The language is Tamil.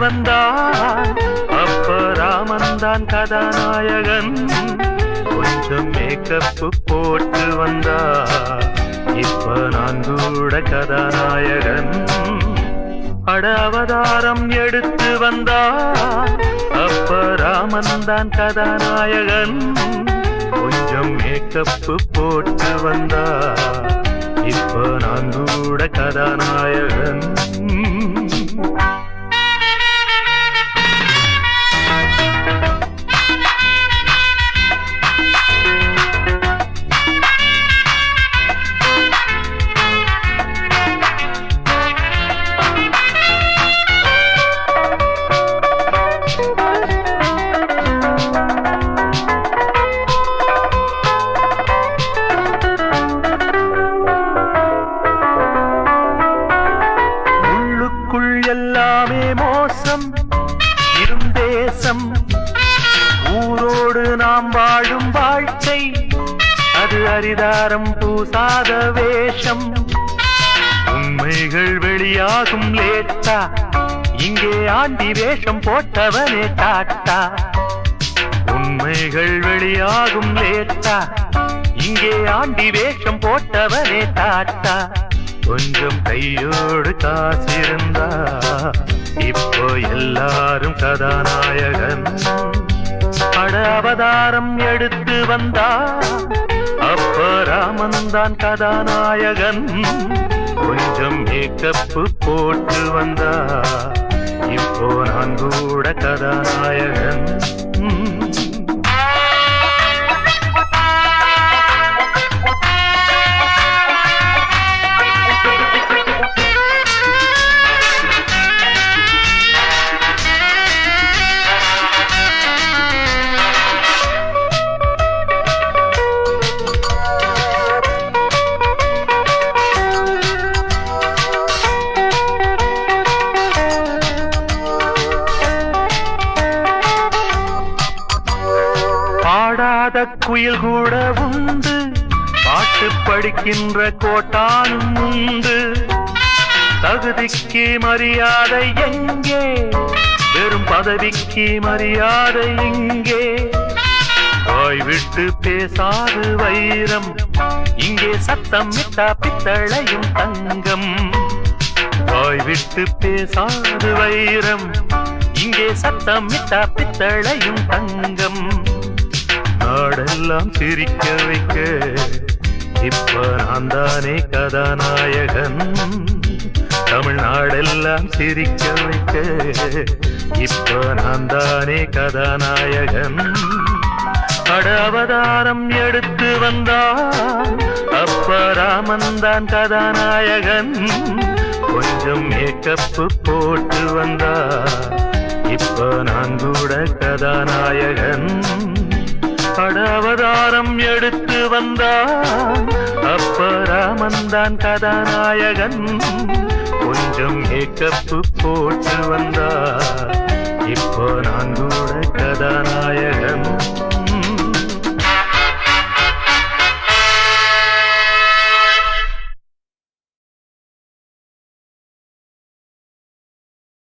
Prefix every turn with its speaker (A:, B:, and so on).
A: வந்தான் அப்ப ராமன் தான் கதாநாயகன் கொஞ்சம் மேக்கப் போட்டு வந்தா இப்ப நான் கூட கதாநாயகன் அட அவதாரம் எடுத்து வந்தா அப்ப ராமன் தான் கதாநாயகன் கொஞ்சம் மேக்கப் போட்டு வந்தா இப்ப நான் கூட கதாநாயகன் உள்ளுக்குள் எல்லாமே மோசம் இருந்தேசம் ஊரோடு நாம் வாழும் வாழ்க்கை அது அரிதாரம் பூசாத வேஷம் உண்மைகள் வெளியாகும் லேட்டா இங்கே ஆண்டி வேஷம் போட்டவனே டாட்டா உண்மைகள் வெளியாகும் லேட்டா இங்கே ஆண்டி வேஷம் போட்டவனே டாட்டா கொஞ்சம் கையோடு காசிருந்தா இப்போ எல்லாரும் கதாநாயகன் அட அவதாரம் எடுத்து வந்தா அப்ப ராமன் தான் கதாநாயகன் கொஞ்சம் மேக்கப் போட்டு வந்தா இப்போ நான் கூட கதாநாயகன் ம். பாடாத குயில் கூட உண்டு பாட்டு படிக்கின்ற கோட்டானும் உண்டு தகுதிக்கு மரியாதை எங்கே வெறும் பதவிக்கு மரியாதை இங்கே வாய் விட்டு பேசாது வைரம் இங்கே சத்தம் விட்டா பித்தளையும் தங்கம் வாய் விட்டு பேசாது வைரம் இங்கே சத்தம் விட்டா பித்தளையும் தங்கம் நாடெல்லாம் சிரிக்க வைக்க இப்ப நான் தானே கதாநாயகன் தமிழ்நாடெல்லாம் சிரிக்க வைக்க இப்ப நான் தானே கதாநாயகன் அட அவதாரம் எடுத்து வந்தான் அப்ப ராமன் தான் கதாநாயகன் கொஞ்சம் மேக்கப் போட்டு வந்தா இப்ப நான் கூட கதாநாயகன் அட அவதாரம் எடுத்து வந்தான் அப்ப ராமன் தான் கதாநாயகன் கொஞ்சம் மேக்கப் போட்டு வந்தா இப்போ நான் கூட கதாநாயகன்